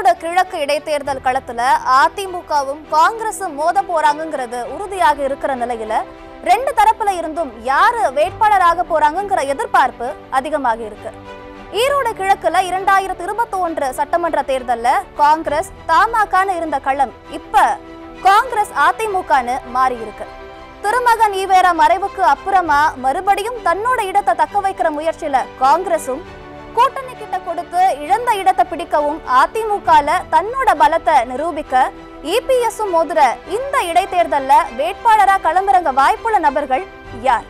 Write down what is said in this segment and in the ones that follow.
ஈரோடு கிழக்கு இடைத்தேர்தல் களத்துல அதிமுகவும் காங்கிரஸும் மோத போறாங்கங்கிறது உறுதியாக இருக்கிற நிலையில ரெண்டு தரப்புல இருந்தும் யாரு வேட்பாளராக போறாங்கங்கிற எதிர்பார்ப்பு அதிகமாக இருக்கு ஈரோடு கிழக்குல இரண்டாயிரத்தி இருபத்தி ஒன்று சட்டமன்ற தேர்தல்ல காங்கிரஸ் தமாகன்னு இருந்த களம் இப்ப காங்கிரஸ் அதிமுகன்னு மாறி இருக்கு திருமகன் ஈவேரா மறைவுக்கு அப்புறமா மறுபடியும் தன்னோட இடத்தை தக்க வைக்கிற முயற்சியில காங்கிரசும் கூட்டணி கிட்ட கொடுத்து இழந்த இடத்தை பிடிக்கவும் அதிமுகல தன்னோட பலத்தை நிரூபிக்க இபிஎஸும் மோதுற இந்த இடைத்தேர்தல்ல வேட்பாளரா களமிறங்க வாய்ப்புள்ள நபர்கள் யார்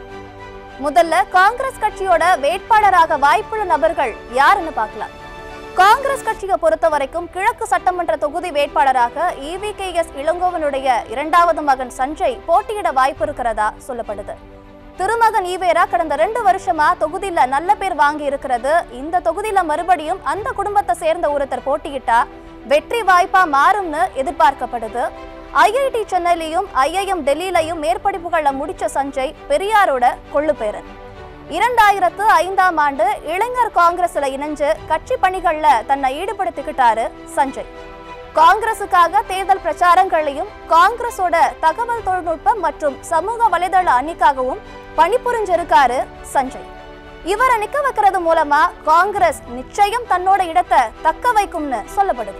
முதல்ல காங்கிரஸ் கட்சியோட வேட்பாளராக வாய்ப்புள்ள நபர்கள் யாருன்னு பார்க்கலாம் காங்கிரஸ் கட்சியை பொறுத்த வரைக்கும் கிழக்கு சட்டமன்ற தொகுதி வேட்பாளராக இவிகேஎஸ் இளங்கோவனுடைய இரண்டாவது மகன் சஞ்சய் போட்டியிட வாய்ப்பு இருக்கிறதா சொல்லப்படுது திருமகன் ஈவேரா கடந்த ரெண்டு வருஷமா தொகுதியில நல்ல பேர் வாங்கி இருக்கிறது இந்த தொகுதியில மறுபடியும் அந்த குடும்பத்தை சேர்ந்த ஒருத்தர் போட்டியிட்டா வெற்றி வாய்ப்பா மாறும்னு எதிர்பார்க்கப்படுது ஐஐடி சென்னையிலையும் ஐஐஎம் டெல்லியிலையும் மேற்படிப்புகளை முடிச்ச சஞ்சய் பெரியாரோட கொள்ளு பேரன் இரண்டாயிரத்து ஐந்தாம் ஆண்டு இளைஞர் காங்கிரஸ்ல இணைஞ்சு கட்சி பணிகள்ல தன்னை ஈடுபடுத்திக்கிட்டாரு சஞ்சய் காங்கிரசுக்காக தேர்தல் பிரச்சாரங்களையும் காங்கிரஸோட தகவல் தொழில்நுட்பம் மற்றும் சமூக வலைதள அணிக்காகவும் பணிபுரிஞ்சிருக்காரு சஞ்சய் இவரை நிக்க வைக்கிறது மூலமா காங்கிரஸ் நிச்சயம் தன்னோட இடத்தை தக்க வைக்கும்னு சொல்லப்படுது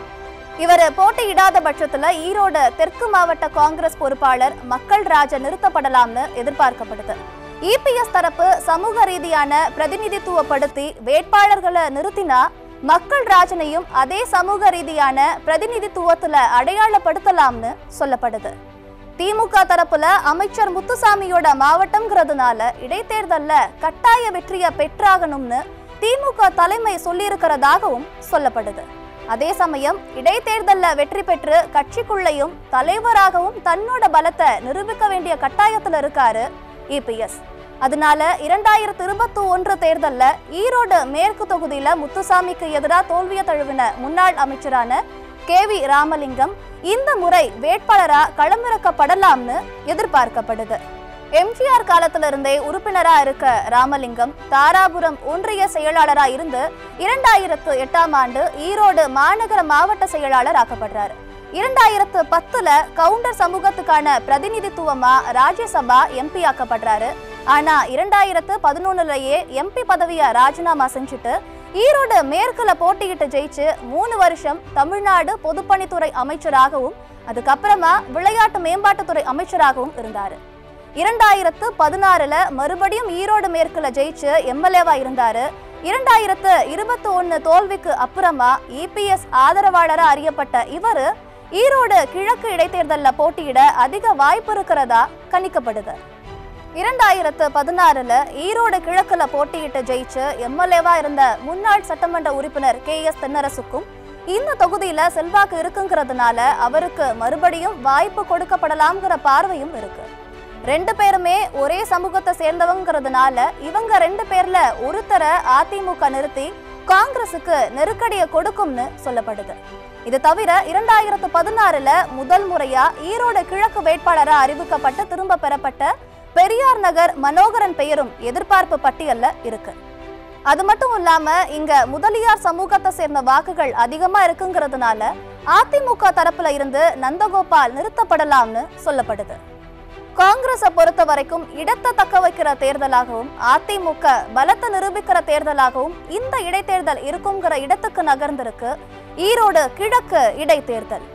இவர் போட்டியிடாத பட்சத்துல ஈரோடு தெற்கு மாவட்ட காங்கிரஸ் பொறுப்பாளர் மக்கள் ராஜ நிறுத்தப்படலாம்னு எதிர்பார்க்கப்படுது இபிஎஸ் தரப்பு சமூக ரீதியான பிரதிநிதித்துவப்படுத்தி வேட்பாளர்களை நிறுத்தினா மக்கள் ராஜனையும் அதே சமூக ரீதியான பிரதிநிதித்துவத்துல அடையாளப்படுத்தலாம்னு சொல்லப்படுது திமுக தரப்புல அமைச்சர் முத்துசாமியோட மாவட்டம்ங்கிறதுனால இடைத்தேர்தல்ல கட்டாய வெற்றியை பெற்றாகணும்னு திமுக தலைமை சொல்லியிருக்கிறதாகவும் சொல்லப்படுது அதே சமயம் இடைத்தேர்தல்ல வெற்றி பெற்று கட்சிக்குள்ளேயும் தலைவராகவும் தன்னோட பலத்தை நிரூபிக்க வேண்டிய கட்டாயத்துல இருக்காரு இபிஎஸ் அதனால இரண்டாயிரத்தி இருபத்தி ஒன்று தேர்தல்ல ஈரோடு மேற்கு தொகுதியில முத்துசாமிக்கு எதிராக தோல்வியை தழுவின முன்னாள் அமைச்சரான கே வி ராமலிங்கம் இந்த முறை வேட்பாளரா களமிறக்கப்படலாம்னு எதிர்பார்க்கப்படுது எம்ஜிஆர் காலத்துல இருந்தே உறுப்பினரா இருக்க ராமலிங்கம் தாராபுரம் ஒன்றிய செயலாளரா இருந்து இரண்டாயிரத்து எட்டாம் ஆண்டு ஈரோடு மாநகர மாவட்ட செயலாளர் ஆக்கப்படுறாரு இரண்டாயிரத்து பத்துல கவுண்டர் சமூகத்துக்கான பிரதிநிதித்துவமா ராஜ்யசபா எம்பி ஆக்கப்படுறாரு ஆனா இரண்டாயிரத்து பதினொன்னுலயே எம்பி பதவியை ராஜினாமா செஞ்சுட்டு ஈரோடு மேற்குல போட்டியிட்டு ஜெயிச்சு மூணு வருஷம் தமிழ்நாடு பொதுப்பணித்துறை அமைச்சராகவும் அதுக்கப்புறமா விளையாட்டு மேம்பாட்டுத்துறை அமைச்சராகவும் இருந்தாரு இரண்டாயிரத்து பதினாறுல மறுபடியும் ஈரோடு மேற்குல ஜெயிச்சு எம்எல்ஏவா இருந்தாரு இரண்டாயிரத்து இருபத்தி ஒன்னு தோல்விக்கு அப்புறமா இபிஎஸ் ஆதரவாளரா அறியப்பட்ட இவரு ஈரோடு கிழக்கு இடைத்தேர்தல்ல போட்டியிட அதிக வாய்ப்பு இருக்கிறதா கணிக்கப்படுது இரண்டாயிரத்து பதினாறுல ஈரோடு கிழக்குல போட்டியிட்டு ஜெயிச்சு எம்எல்ஏவா இருந்த முன்னாள் சட்டமன்ற உறுப்பினர் கே எஸ் தென்னரசுக்கும் இந்த தொகுதியில செல்வாக்கு இருக்குங்கிறதுனால அவருக்கு மறுபடியும் வாய்ப்பு கொடுக்கப்படலாம்ங்கிற பார்வையும் இருக்கு ரெண்டு பேருமே ஒரே சமூகத்தை சேர்ந்தவங்கிறதுனால இவங்க ரெண்டு பேர்ல ஒருத்தரை அதிமுக நிறுத்தி காங்கிரசுக்கு நெருக்கடியை கொடுக்கும்னு சொல்லப்படுது இது தவிர இரண்டாயிரத்து பதினாறுல முதல் முறையா ஈரோடு கிழக்கு வேட்பாளரா அறிவிக்கப்பட்டு திரும்ப பெறப்பட்ட பெரியார் நகர் மனோகரன் பெயரும் எதிர்பார்ப்பு பட்டியல்ல இருக்கு அது மட்டும் இல்லாம இங்க முதலியார் சமூகத்தை சேர்ந்த வாக்குகள் அதிகமா இருக்குங்கிறதுனால அதிமுக தரப்புல இருந்து நந்தகோபால் நிறுத்தப்படலாம்னு சொல்லப்படுது காங்கிரஸை பொறுத்த வரைக்கும் இடத்தை தக்க வைக்கிற தேர்தலாகவும் அதிமுக பலத்தை நிரூபிக்கிற தேர்தலாகவும் இந்த இடைத்தேர்தல் இருக்குங்கிற இடத்துக்கு நகர்ந்திருக்கு ஈரோடு கிழக்கு இடைத்தேர்தல்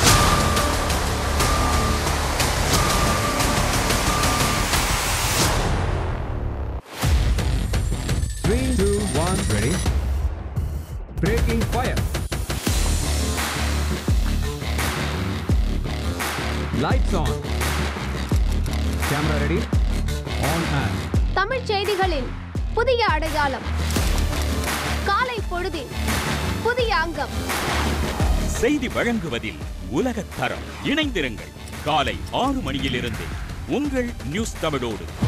Three, two, one, ready. Breaking fire. Lights on. Camera ready. On and. தமிழ்ச் செய்திகளின் புதிய அடையாளம் காலை பொழுதின் புதிய அங்கம் செய்தி வழங்குவதில் உலகத் தரம் இணைந்திருங்கள் காலை ஆறு மணியிலிருந்து உங்கள் நியூஸ் தமிழோடு